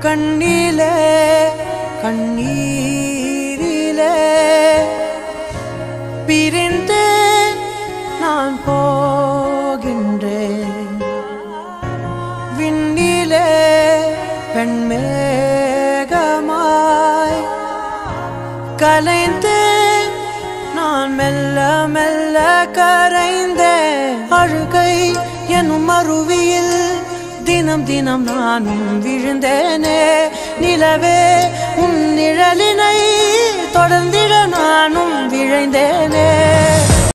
கண்ணிலே கண்ணீரிலே பிரிந்தே நான் போகின்றேன் விண்ணிலே பெண்மேகமாய் கலைந்தேன் நான் மெல்ல மெல்ல கரைந்தேன் அழுகை எனும் அருவியில் தினம் தினம் நானும் விழுந்தேனே நிலவே உன் நிழலினை தொடர்ந்திட நானும் விழைந்தேனே